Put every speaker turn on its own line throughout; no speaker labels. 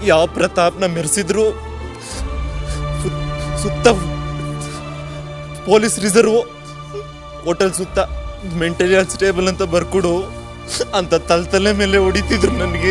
ಯಾವ ಪ್ರತಾಪ್ನ ಮೆರೆಸಿದ್ರು ಸುತ್ತ ಪೊಲೀಸ್ ರಿಸರ್ವ್ ಹೋಟೆಲ್ ಸುತ್ತ ಮೆಂಟಲಿ ಅನ್ಸ್ಟೇಬಲ್ ಅಂತ ಬರ್ಕೊಡು ಅಂತ ತಲೆ ಮೇಲೆ ಹೊಡಿತಿದ್ರು ನನಗೆ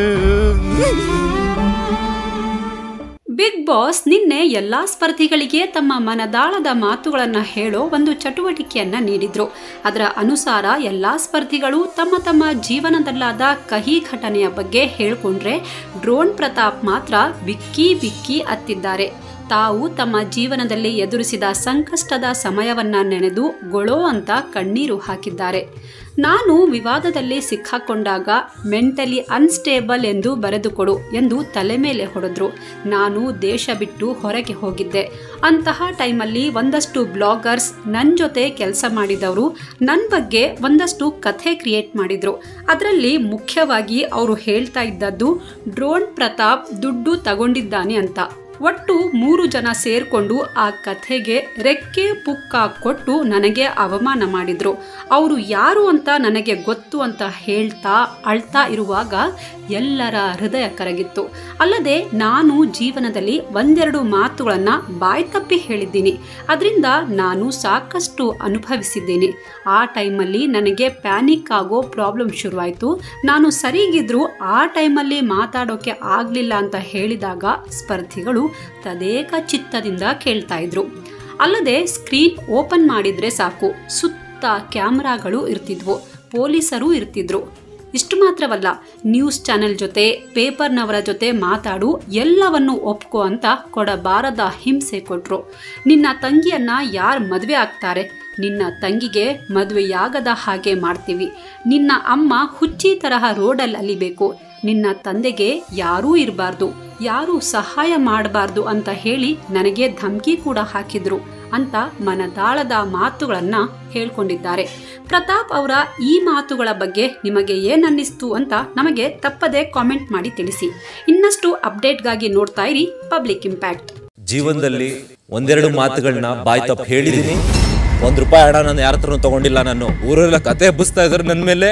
ಬಿಗ್ ಬಾಸ್ ನಿನ್ನೆ ಎಲ್ಲಾ ಸ್ಪರ್ಧಿಗಳಿಗೆ ತಮ್ಮ ಮನದಾಳದ ಮಾತುಗಳನ್ನು ಹೇಳೋ ಒಂದು ಚಟುವಟಿಕೆಯನ್ನ ನೀಡಿದ್ರು ಅದರ ಅನುಸಾರ ಎಲ್ಲಾ ಸ್ಪರ್ಧಿಗಳು ತಮ್ಮ ತಮ್ಮ ಜೀವನದಲ್ಲಾದ ಕಹಿ ಘಟನೆಯ ಬಗ್ಗೆ ಹೇಳ್ಕೊಂಡ್ರೆ ಡ್ರೋನ್ ಪ್ರತಾಪ್ ಮಾತ್ರ ಬಿಕ್ಕಿ ಬಿಕ್ಕಿ ಅತ್ತಿದ್ದಾರೆ ತಾವು ತಮ್ಮ ಜೀವನದಲ್ಲಿ ಎದುರಿಸಿದ ಸಂಕಷ್ಟದ ಸಮಯವನ್ನ ನೆನೆದು ಗೊಳೋ ಅಂತ ಕಣ್ಣೀರು ಹಾಕಿದ್ದಾರೆ ನಾನು ವಿವಾದದಲ್ಲಿ ಸಿಕ್ಕಾಕೊಂಡಾಗ ಮೆಂಟಲಿ ಅನ್ಸ್ಟೇಬಲ್ ಎಂದು ಬರೆದುಕೊಡು ಎಂದು ತಲೆ ಮೇಲೆ ಹೊಡೆದ್ರು ನಾನು ದೇಶ ಬಿಟ್ಟು ಹೊರಗೆ ಹೋಗಿದ್ದೆ ಅಂತಹ ಟೈಮಲ್ಲಿ ಒಂದಷ್ಟು ಬ್ಲಾಗರ್ಸ್ ನನ್ನ ಜೊತೆ ಕೆಲಸ ಮಾಡಿದವರು ನನ್ನ ಬಗ್ಗೆ ಒಂದಷ್ಟು ಕಥೆ ಕ್ರಿಯೇಟ್ ಮಾಡಿದ್ರು ಅದರಲ್ಲಿ ಮುಖ್ಯವಾಗಿ ಅವರು ಹೇಳ್ತಾ ಇದ್ದದ್ದು ಡ್ರೋನ್ ಪ್ರತಾಪ್ ದುಡ್ಡು ತಗೊಂಡಿದ್ದಾನೆ ಅಂತ ಒಟ್ಟು ಮೂರು ಜನ ಸೇರ್ಕೊಂಡು ಆ ಕಥೆಗೆ ರೆಕ್ಕೆ ಪುಕ್ಕ ಕೊಟ್ಟು ನನಗೆ ಅವಮಾನ ಮಾಡಿದ್ರು ಅವರು ಯಾರು ಅಂತ ನನಗೆ ಗೊತ್ತು ಅಂತ ಹೇಳ್ತಾ ಅಳ್ತಾ ಇರುವಾಗ ಎಲ್ಲರ ಹೃದಯ ಕರಗಿತ್ತು ಅಲ್ಲದೆ ನಾನು ಜೀವನದಲ್ಲಿ ಒಂದೆರಡು ಮಾತುಗಳನ್ನು ಬಾಯ್ ತಪ್ಪಿ ಹೇಳಿದ್ದೀನಿ ಅದರಿಂದ ನಾನು ಸಾಕಷ್ಟು ಅನುಭವಿಸಿದ್ದೀನಿ ಆ ಟೈಮಲ್ಲಿ ನನಗೆ ಪ್ಯಾನಿಕ್ ಆಗೋ ಪ್ರಾಬ್ಲಮ್ ಶುರುವಾಯಿತು ನಾನು ಸರಿಗಿದ್ರು ಆ ಟೈಮಲ್ಲಿ ಮಾತಾಡೋಕೆ ಆಗಲಿಲ್ಲ ಅಂತ ಹೇಳಿದಾಗ ಸ್ಪರ್ಧಿಗಳು ತದೇಕ ಚಿತ್ತದಿಂದ ಕೇಳ್ತಾ ಇದ್ರು ಅಲ್ಲದೆ ಸ್ಕ್ರೀನ್ ಓಪನ್ ಮಾಡಿದ್ರೆ ಸಾಕು ಸುತ್ತ ಕ್ಯಾಮ್ರಾಗಳು ಇರ್ತಿದ್ವು ಪೊಲೀಸರು ಇರ್ತಿದ್ರು ಇಷ್ಟು ಮಾತ್ರವಲ್ಲ ನ್ಯೂಸ್ ಚಾನೆಲ್ ಜೊತೆ ಪೇಪರ್ನವರ ಜೊತೆ ಮಾತಾಡು ಎಲ್ಲವನ್ನು ಒಪ್ಕೋ ಅಂತ ಕೊಡಬಾರದ ಹಿಂಸೆ ಕೊಟ್ರು ನಿನ್ನ ತಂಗಿಯನ್ನ ಯಾರು ಮದುವೆ ಆಗ್ತಾರೆ ನಿನ್ನ ತಂಗಿಗೆ ಮದುವೆಯಾಗದ ಹಾಗೆ ಮಾಡ್ತೀವಿ ನಿನ್ನ ಅಮ್ಮ ಹುಚ್ಚಿ ತರಹ ರೋಡಲ್ಲಿ ಅಲಿಬೇಕು ನಿನ್ನ ತಂದೆಗೆ ಯಾರೂ ಇರಬಾರ್ದು ಯಾರೂ ಸಹಾಯ ಮಾಡಬಾರ್ದು ಅಂತ ಹೇಳಿ ನನಗೆ ಧಮಕಿ ಕೂಡ ಹಾಕಿದ್ರು ಅಂತ ಮನದಾಳದ ಮಾತುಗಳನ್ನ ಹೇಳ್ಕೊಂಡಿದ್ದಾರೆ ಪ್ರತಾಪ್ ಅವರ ಈ ಮಾತುಗಳ ಬಗ್ಗೆ ನಿಮಗೆ ಏನನ್ನಿಸ್ತು ಅಂತ ನಮಗೆ ತಪ್ಪದೆ ಕಾಮೆಂಟ್ ಮಾಡಿ ತಿಳಿಸಿ ಇನ್ನಷ್ಟು ಅಪ್ಡೇಟ್ಗಾಗಿ ನೋಡ್ತಾ ಇರಿ ಪಬ್ಲಿಕ್ ಇಂಪ್ಯಾಕ್ಟ್
ಜೀವನದಲ್ಲಿ ಒಂದೆರಡು ಮಾತುಗಳನ್ನ ಬಾಯ್ ತಪ್ಪು ಹೇಳಿದೀನಿ ಒಂದ್ ರೂಪಾಯಿ ಹಣ ನಾನು ಯಾರ ಹತ್ರನೂ ತಗೊಂಡಿಲ್ಲ ನಾನು ಊರೆಲ್ಲ ಕತೆ ಹಬ್ಬಿಸ್ತಾ ಇದಾರೆ ನನ್ನ ಮೇಲೆ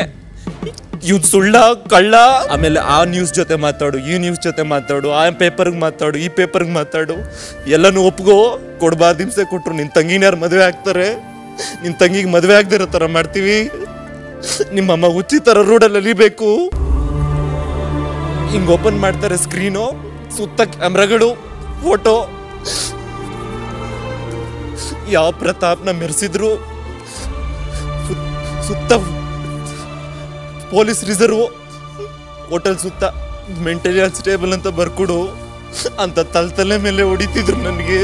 ಇವ್ ಸುಳ್ಳ ಕಳ್ಳ
ಆಮೇಲೆ ಆ ನ್ಯೂಸ್ ಜೊತೆ ಮಾತಾಡು ಈ ನ್ಯೂಸ್ ಜೊತೆ ಮಾತಾಡು ಆ ಪೇಪರ್ಗೆ ಮಾತಾಡು ಈ ಪೇಪರ್ಗೆ ಮಾತಾಡು
ಎಲ್ಲನೂ ಒಪ್ಗೋ ಕೊಡ್ಬಾರ್ದು ಹಿಂಸೆ ಕೊಟ್ರು ನಿನ್ ತಂಗಿನ ಯಾರು ಮದುವೆ ಆಗ್ತಾರೆ ನಿನ್ ತಂಗಿಗೆ ಮದುವೆ ಆಗದಿರೋ ಥರ ಮಾಡ್ತೀವಿ ನಿಮ್ಮಮ್ಮ ಹುಚ್ಚಿ ಥರ ರೋಡಲ್ಲಿ ಅಲಿಬೇಕು ಹಿಂಗ್ ಓಪನ್ ಮಾಡ್ತಾರೆ ಸ್ಕ್ರೀನು ಸುತ್ತ ಕ್ಯಾಮ್ರಾಗಳು ಫೋಟೋ ಯಾವ ಪ್ರತಾಪ್ನ ಮೆರೆಸಿದ್ರು ಸುತ್ತ ಪೊಲೀಸ್ ರಿಸರ್ವ್ ಹೋಟೆಲ್ ಸುತ್ತ ಮೆಂಟಲಿ ಅನ್ಸ್ಟೇಬಲ್ ಅಂತ ಬರ್ಕೊಡು ಅಂತ ತಲೆ ಮೇಲೆ ಹೊಡಿತಿದ್ರು ನನಗೆ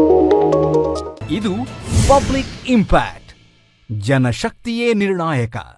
ಇದು ಪಬ್ಲಿಕ್ ಇಂಪ್ಯಾಕ್ಟ್ ಜನಶಕ್ತಿಯೇ ನಿರ್ಣಾಯಕ